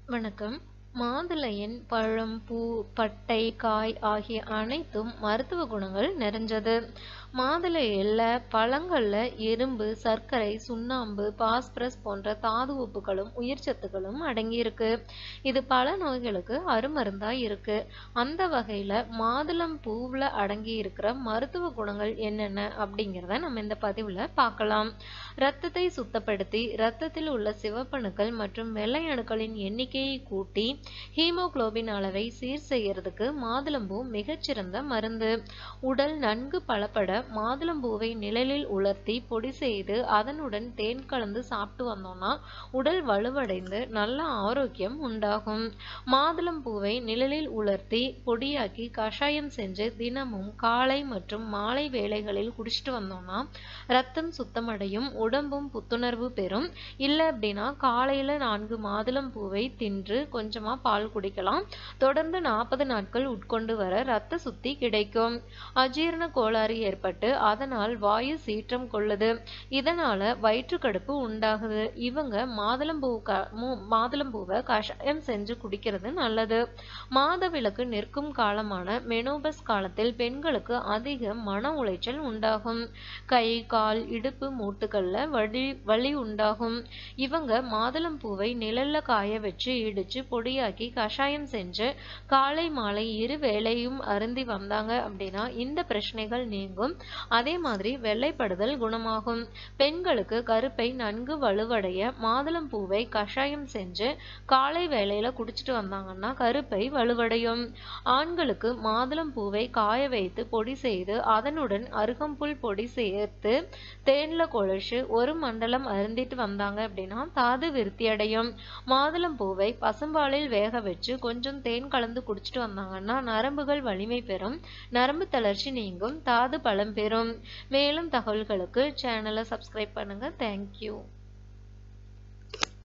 வணக்கம் மாதுளையின் பழம் பூ பட்டை காய் ஆகிய அனைத்தும் மருத்துவ குணங்கள் நிறைஞ்சது மாதுளையில் பழங்களில் இரும்பு சர்க்கரை சுண்ணாம்பு பாஸ்பரஸ் போன்ற தாது உப்புகளும் உயிர் சத்துக்களும் அடங்கியிருக்கு இது பல நோய்களுக்கு அருமருந்தா இருக்கு அந்த வகையில் மாதுளம் பூவில் அடங்கி இருக்கிற மருத்துவ குணங்கள் என்னென்ன அப்படிங்கிறத நம்ம இந்த பதிவில் பார்க்கலாம் இரத்தத்தை சுத்தப்படுத்தி இரத்தத்தில் உள்ள சிவப்பணுக்கள் மற்றும் வெள்ளை அணுக்களின் எண்ணிக்கையை கூட்டி ஹீமோகுளோபின் அளவை சீர் செய்யறதுக்கு மாதுளம்பூ மிகச்சிறந்த மருந்து உடல் நன்கு பலப்பட மாதுளம்பூவை நிழலில் உலர்த்தி பொடி செய்து அதனுடன் தேன் கலந்து சாப்பிட்டு வந்தோம்னா உடல் வலுவடைந்து நல்ல ஆரோக்கியம் உண்டாகும் மாதுளம்பூவை நிழலில் உலர்த்தி பொடியாக்கி கஷாயம் செஞ்சு தினமும் காலை மற்றும் மாலை வேளைகளில் குடிச்சிட்டு வந்தோம்னா ரத்தம் சுத்தமடையும் உடம்பும் புத்துணர்வு பெறும் இல்லை அப்படின்னா காலையில் நான்கு மாதுளம் பூவை தின்று கொஞ்சமாக பால் குடிக்கலாம் தொடர்ந்து நாற்பது நாட்கள் உட்கொண்டு வர ரத்த சுத்தி கிடைக்கும் அஜீரண கோளாறு ஏற்பட்டு அதனால் வாயு சீற்றம் கொள்ளுது இதனால வயிற்றுக்கடுப்பு உண்டாகுது இவங்க மாதுளம்பூ க மாதுளம்பூவை கஷாயம் செஞ்சு குடிக்கிறது நல்லது மாதவிலக்கு நிற்கும் காலமான மெனோபஸ் காலத்தில் பெண்களுக்கு அதிக மன உளைச்சல் உண்டாகும் கை கால் இடுப்பு மூட்டுகள்ல வலி வலி உண்டாகும் இவங்க மாதுளம்பூவை நிழல்ல காய வச்சு இடிச்சு பொடியாக்கி கஷாயம் செஞ்சு காலை மாலை இரு வேளையும் அருந்தி வந்தாங்க அப்படின்னா இந்த பிரச்சனைகள் நீங்கும் அதே மாதிரி வெள்ளைப்படுதல் குணமாகும் பெண்களுக்கு கருப்பை நன்கு வலுவடைய மாதுளம்பூவை கஷாயம் செஞ்சு காலை வேளையில குடிச்சிட்டு வந்தாங்கன்னா கருப்பை வலுவடையும் ஆண்களுக்கு மாதுளம்பூவை காய வைத்து பொடி செய்து அதனுடன் அருகம்புல் பொடி சேர்த்து தேன்ல குழச்சு ஒரு மண்டலம் அருந்திட்டு வந்தாங்க அப்படின்னா தாது விருத்தி அடையும் மாதுளம்பூவை பசும்பாலில் வேக வச்சு கொஞ்சம் தேன் கலந்து குடிச்சிட்டு வந்தாங்கன்னா நரம்புகள் வலிமை பெறும் நரம்பு தளர்ச்சி நீங்கும் தாது பலம் பெறும் மேலும் தகவல்களுக்கு சேனலை சப்ஸ்கிரைப் பண்ணுங்க தேங்க்யூ